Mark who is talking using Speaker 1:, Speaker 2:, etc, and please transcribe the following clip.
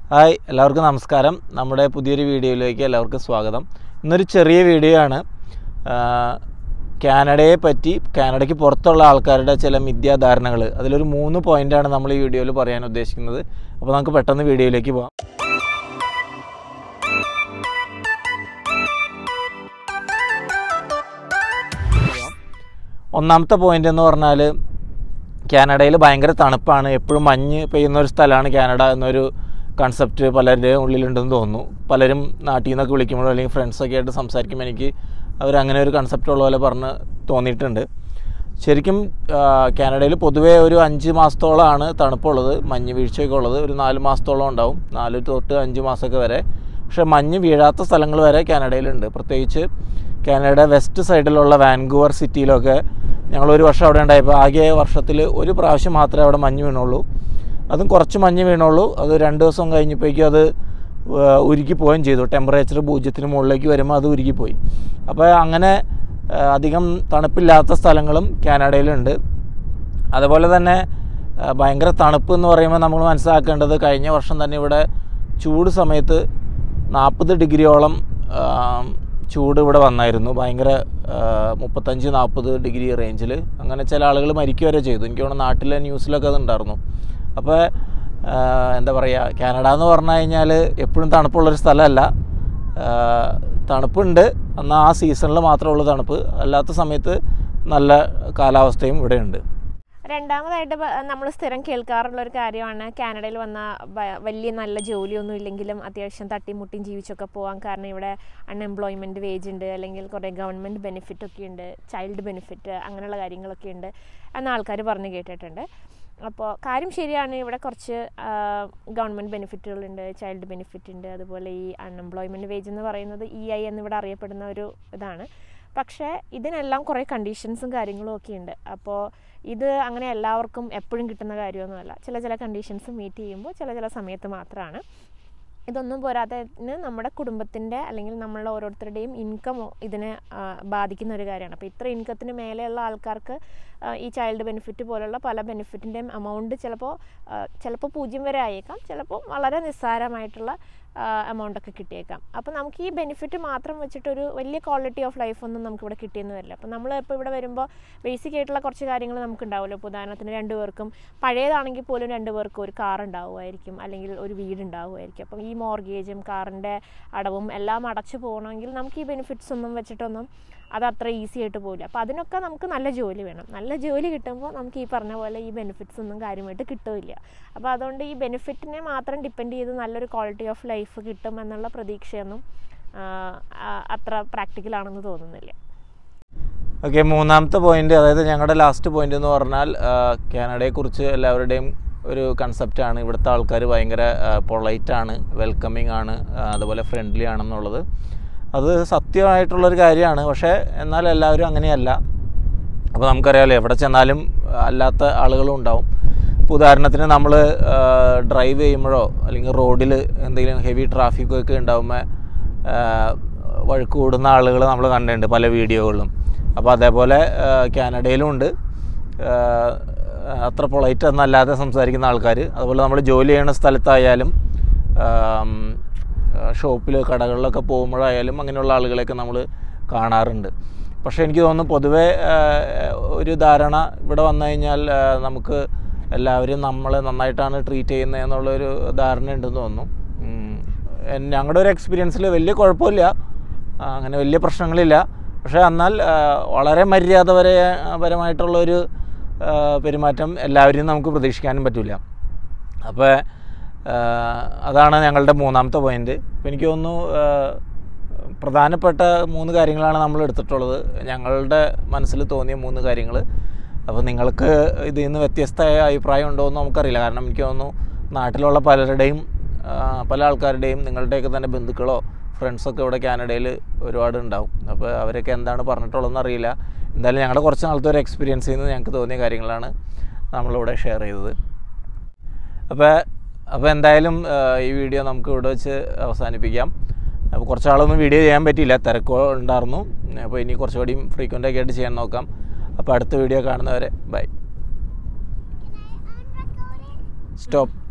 Speaker 1: Hi എല്ലാവർക്കും നമസ്കാരം നമ്മുടെ പുതിയൊരു വീഡിയോയിലേക്ക് എല്ലാവർക്കും സ്വാഗതം ഇന്നൊരു ചെറിയ വീഡിയോ ആണ് ആ, കാനഡയെ പറ്റി കാനഡയ്ക്ക് പുറത്തുള്ള ആൾക്കാരുടെ ചില മിഥ്യാധാരണകൾ അതിലൊരു മൂന്ന് പോയിൻ്റാണ് നമ്മൾ ഈ വീഡിയോയിൽ പറയാൻ ഉദ്ദേശിക്കുന്നത് അപ്പോൾ നമുക്ക് പെട്ടെന്ന് വീഡിയോയിലേക്ക് പോകാം ഒന്നാമത്തെ പോയിന്റ് എന്ന് പറഞ്ഞാൽ കാനഡയിൽ ഭയങ്കര തണുപ്പാണ് എപ്പോഴും മഞ്ഞ് പെയ്യുന്ന ഒരു സ്ഥലമാണ് കാനഡ എന്നൊരു കൺസെപ്റ്റ് പലരുടെയും ഉള്ളിലുണ്ടെന്ന് തോന്നുന്നു പലരും നാട്ടിൽ നിന്നൊക്കെ വിളിക്കുമ്പോഴോ അല്ലെങ്കിൽ ഫ്രണ്ട്സൊക്കെ ആയിട്ട് സംസാരിക്കുമ്പോൾ എനിക്ക് അവരങ്ങനെ ഒരു കൺസെപ്റ്റ് ഉള്ള പോലെ പറഞ്ഞ് തോന്നിയിട്ടുണ്ട് ശരിക്കും കാനഡയിൽ പൊതുവേ ഒരു അഞ്ച് മാസത്തോളമാണ് തണുപ്പുള്ളത് മഞ്ഞ് വീഴ്ചയൊക്കെ ഉള്ളത് ഒരു നാല് മാസത്തോളം ഉണ്ടാവും നാല് തൊട്ട് അഞ്ച് മാസമൊക്കെ വരെ പക്ഷേ മഞ്ഞ് വീഴാത്ത സ്ഥലങ്ങൾ വരെ കാനഡയിലുണ്ട് പ്രത്യേകിച്ച് കാനഡയുടെ വെസ്റ്റ് സൈഡിലുള്ള വാൻകൂവർ സിറ്റിയിലൊക്കെ ഞങ്ങളൊരു വർഷം അവിടെ ഉണ്ടായപ്പോൾ ആകെ വർഷത്തിൽ ഒരു പ്രാവശ്യം മാത്രമേ അവിടെ മഞ്ഞ് വീണുള്ളൂ അതും കുറച്ച് മഞ്ഞ് വീണുള്ളൂ അത് രണ്ട് ദിവസം കഴിഞ്ഞപ്പോഴേക്കും അത് ഏഹ്, ഉരുക്കി പോവുകയും ചെയ്തു ടെമ്പറേച്ചർ പൂജ്യത്തിന് മുകളിലേക്ക് വരുമ്പോൾ അത് ഉരുകിപ്പോയി അപ്പോൾ അങ്ങനെ ഏഹ്, അധികം തണുപ്പില്ലാത്ത സ്ഥലങ്ങളും കാനഡയിലുണ്ട് അതുപോലെ തന്നെ ആ, ഭയങ്കര തണുപ്പ് എന്ന് പറയുമ്പോൾ നമ്മൾ മനസ്സിലാക്കേണ്ടത് കഴിഞ്ഞ വർഷം തന്നെ ഇവിടെ ചൂട് സമയത്ത് നാൽപ്പത് ഡിഗ്രിയോളം ആ, ചൂട് ഇവിടെ വന്നായിരുന്നു ഭയങ്കര ആ, മുപ്പത്തഞ്ച് നാൽപ്പത് ഡിഗ്രി റേഞ്ചിൽ അങ്ങനെ ചില ആളുകൾ മരിക്കുക വരെ ചെയ്തു എനിക്ക് തോന്നുന്നു നാട്ടിലെ ന്യൂസിലൊക്കെ അത് ഉണ്ടായിരുന്നു അപ്പോൾ ആ, എന്താ പറയുക കാനഡ എന്ന് പറഞ്ഞു കഴിഞ്ഞാൽ എപ്പോഴും തണുപ്പുള്ളൊരു സ്ഥലമല്ല ആ, തണുപ്പുണ്ട് എന്നാൽ ആ സീസണിൽ മാത്രമേ ഉള്ളൂ തണുപ്പ് അല്ലാത്ത സമയത്ത് നല്ല കാലാവസ്ഥയും ഇവിടെയുണ്ട്
Speaker 2: രണ്ടാമതായിട്ട് നമ്മൾ സ്ഥിരം കേൾക്കാറുള്ള ഒരു കാര്യമാണ് കാനഡയിൽ വന്ന വ- വലിയ നല്ല ജോലിയൊന്നും ഇല്ലെങ്കിലും അത്യാവശ്യം തട്ടിമുട്ടിയും ജീവിച്ചൊക്കെ പോകാൻ കാരണം ഇവിടെ അൺഎംപ്ലോയ്മെൻറ്റ് വേജ് ഉണ്ട് അല്ലെങ്കിൽ കുറേ ഗവൺമെൻറ് ബെനിഫിറ്റ് ഒക്കെ ഉണ്ട് ചൈൽഡ് ബെനിഫിറ്റ് അങ്ങനെയുള്ള കാര്യങ്ങളൊക്കെ ഉണ്ട് എന്ന് ആൾക്കാർ പറഞ്ഞു കേട്ടിട്ടുണ്ട് അപ്പോൾ കാര്യം ശരിയാണ് ഇവിടെ കുറച്ച് ഗവൺമെൻറ് ബെനിഫിറ്റുകളുണ്ട് ചൈൽഡ് ബെനിഫിറ്റ് ഉണ്ട് അതുപോലെ ഈ അൺഎംപ്ലോയ്മെൻറ്റ് വേജ് എന്ന് പറയുന്നത് ഇ ഐ എന്നിവിടെ അറിയപ്പെടുന്ന ഒരു ഇതാണ് പക്ഷേ ഇതിനെല്ലാം കുറേ കണ്ടീഷൻസും കാര്യങ്ങളും ഒക്കെ ഉണ്ട് അപ്പോൾ ഇത് അങ്ങനെ എല്ലാവർക്കും എപ്പോഴും കിട്ടുന്ന കാര്യമൊന്നുമല്ല ചില ചില കണ്ടീഷൻസ് മീറ്റ് ചെയ്യുമ്പോൾ ചില ചില സമയത്ത് മാത്രമാണ് ഇതൊന്നും പോരാത്തതിന് നമ്മുടെ കുടുംബത്തിൻ്റെ അല്ലെങ്കിൽ നമ്മളുടെ ഓരോരുത്തരുടെയും ഇൻകം ഇതിനെ ആ, ബാധിക്കുന്ന ഒരു കാര്യമാണ് അപ്പോൾ ഇത്ര ഇൻകത്തിന് മേലെയുള്ള ആൾക്കാർക്ക് ആ, ഈ ചൈൽഡ് ബെനിഫിറ്റ് പോലുള്ള പല ബെനിഫിറ്റിൻ്റെയും എമൗണ്ട് ചിലപ്പോൾ ചിലപ്പോൾ പൂജ്യം വരെ ആയേക്കാം ചിലപ്പോൾ വളരെ നിസ്സാരമായിട്ടുള്ള എമൗണ്ട് ഒക്കെ കിട്ടിയേക്കാം അപ്പോൾ നമുക്ക് ഈ ബെനിഫിറ്റ് മാത്രം വെച്ചിട്ടൊരു വലിയ ക്വാളിറ്റി ഓഫ് ലൈഫ് ഒന്നും നമുക്കിവിടെ കിട്ടിയെന്ന് വരില്ല അപ്പോൾ നമ്മൾ ഇപ്പോൾ ഇവിടെ വരുമ്പോൾ ബേസിക് ആയിട്ടുള്ള കുറച്ച് കാര്യങ്ങൾ നമുക്ക് ഉണ്ടാവുമല്ലോ ഇപ്പോൾ ഉദാഹരണത്തിന് രണ്ടുപേർക്കും പഴയതാണെങ്കിൽ പോലും രണ്ടുപേർക്കും ഒരു കാർ ഉണ്ടാവുമായിരിക്കും അല്ലെങ്കിൽ ഒരു വീട് ഉണ്ടാവുമായിരിക്കും അപ്പം ഈ മോർഗേജും കാറിൻ്റെ അടവും എല്ലാം അടച്ചു പോകണമെങ്കിൽ നമുക്ക് ഈ ബെനിഫിറ്റ്സ് ഒന്നും വെച്ചിട്ടൊന്നും അത് അത്ര ഈസി ആയിട്ട് പോകില്ല അപ്പോൾ അതിനൊക്കെ നമുക്ക് നല്ല ജോലി വേണം നല്ല ജോലി കിട്ടുമ്പോൾ നമുക്ക് ഈ പറഞ്ഞ പോലെ ഈ ബെനിഫിറ്റ്സ് ഒന്നും കാര്യമായിട്ട് കിട്ടില്ല അപ്പോൾ അതുകൊണ്ട് ഈ ബെനിഫിറ്റിനെ മാത്രം ഡിപ്പെൻഡ് ചെയ്ത് നല്ലൊരു ക്വാളിറ്റി ഓഫ് ലൈഫ് കിട്ടും എന്നുള്ള പ്രതീക്ഷയൊന്നും ആ, ആ, അത്ര പ്രാക്ടിക്കലാണെന്ന് തോന്നുന്നില്ല
Speaker 1: ഓക്കെ മൂന്നാമത്തെ പോയിന്റ് അതായത് ഞങ്ങളുടെ ലാസ്റ്റ് പോയിന്റ് എന്ന് പറഞ്ഞാൽ ആ, കാനഡയെക്കുറിച്ച് എല്ലാവരുടെയും ഒരു കൺസെപ്റ്റാണ് ഇവിടുത്തെ ആൾക്കാർ ഭയങ്കര പൊളൈറ്റാണ് വെൽക്കമിങ് ആണ് ആ, അതുപോലെ ഫ്രണ്ട്ലി ആണെന്നുള്ളത് അത് സത്യമായിട്ടുള്ളൊരു കാര്യമാണ് പക്ഷേ എന്നാൽ എല്ലാവരും അങ്ങനെയല്ല അപ്പോൾ നമുക്കറിയാമല്ലോ എവിടെ ചെന്നാലും അല്ലാത്ത ആളുകളും ഉണ്ടാവും ഇപ്പോൾ ഉദാഹരണത്തിന് നമ്മൾ ഡ്രൈവ് ചെയ്യുമ്പോഴോ അല്ലെങ്കിൽ റോഡിൽ എന്തെങ്കിലും ഹെവി ട്രാഫിക്കൊക്കെ ഉണ്ടാകുമ്പോൾ വഴുക്ക് കൂടുന്ന ആളുകൾ നമ്മൾ കണ്ടിട്ടുണ്ട് പല വീഡിയോകളിലും അപ്പോൾ അതേപോലെ ആ, കാനഡയിലും ഉണ്ട് ആ, അത്ര പൊളൈറ്റ് എന്നല്ലാതെ സംസാരിക്കുന്ന ആൾക്കാർ അതുപോലെ നമ്മൾ ജോലി ചെയ്യുന്ന സ്ഥലത്തായാലും ഷോപ്പിൽ കടകളിലൊക്കെ പോകുമ്പോഴായാലും അങ്ങനെയുള്ള ആളുകളെയൊക്കെ നമ്മൾ കാണാറുണ്ട് പക്ഷേ എനിക്ക് തോന്നുന്നു പൊതുവേ ആ, ഒരു ധാരണ ഇവിടെ വന്നു കഴിഞ്ഞാൽ ആ, നമുക്ക് എല്ലാവരും നമ്മളെ നന്നായിട്ടാണ് ട്രീറ്റ് ചെയ്യുന്നത് എന്നുള്ളൊരു ധാരണ ഉണ്ടെന്ന് തോന്നുന്നു ഉം. എൻ- ഞങ്ങളുടെ ഒരു എക്സ്പീരിയൻസിൽ വലിയ കുഴപ്പമില്ല ആ, അങ്ങനെ വലിയ പ്രശ്നങ്ങളില്ല പക്ഷേ എന്നാൽ ആ, വളരെ മര്യാദപര പരമായിട്ടുള്ളൊരു ആ, പെരുമാറ്റം എല്ലാവരെയും നമുക്ക് പ്രതീക്ഷിക്കാനും പറ്റില്ല അപ്പോൾ അതാണ് ഞങ്ങളുടെ മൂന്നാമത്തെ പോയിന്റ് അപ്പോൾ എനിക്ക് തോന്നുന്നു ആ, പ്രധാനപ്പെട്ട മൂന്ന് കാര്യങ്ങളാണ് നമ്മൾ എടുത്തിട്ടുള്ളത് ഞങ്ങളുടെ മനസ്സിൽ തോന്നിയ മൂന്ന് കാര്യങ്ങൾ അപ്പോൾ നിങ്ങൾക്ക് ഇതിൽ നിന്ന് വ്യത്യസ്തമായ അഭിപ്രായം ഉണ്ടോ എന്ന് നമുക്കറിയില്ല കാരണം എനിക്ക് തോന്നുന്നു നാട്ടിലുള്ള പലരുടെയും ആ, പല ആൾക്കാരുടെയും നിങ്ങളുടെയൊക്കെ തന്നെ ബന്ധുക്കളോ ഫ്രണ്ട്സൊക്കെ ഇവിടെ കാനഡയിൽ ഒരുപാട് ഉണ്ടാവും അപ്പോൾ അവരൊക്കെ എന്താണ് പറഞ്ഞിട്ടുള്ളതെന്ന് അറിയില്ല എന്തായാലും ഞങ്ങളുടെ കുറച്ച് നാളത്തെ ഒരു എക്സ്പീരിയൻസിൽ നിന്ന് ഞങ്ങൾക്ക് തോന്നിയ കാര്യങ്ങളാണ് നമ്മളിവിടെ ഷെയർ ചെയ്തത് അപ്പോൾ അപ്പോൾ എന്തായാലും ആ, ഈ വീഡിയോ നമുക്ക് ഇവിടെ വെച്ച് അവസാനിപ്പിക്കാം അപ്പോൾ കുറച്ച് ആളൊന്നും വീഡിയോ ചെയ്യാൻ പറ്റിയില്ല തിരക്കോ ഉണ്ടായിരുന്നു അപ്പോൾ ഇനി കുറച്ചുകൂടിയും ഫ്രീക്വൻ്റ് ഒക്കെ ആയിട്ട് ചെയ്യാൻ നോക്കാം അപ്പോൾ അടുത്ത വീഡിയോ കാണുന്നവരെ ബൈ സ്റ്റോപ്പ്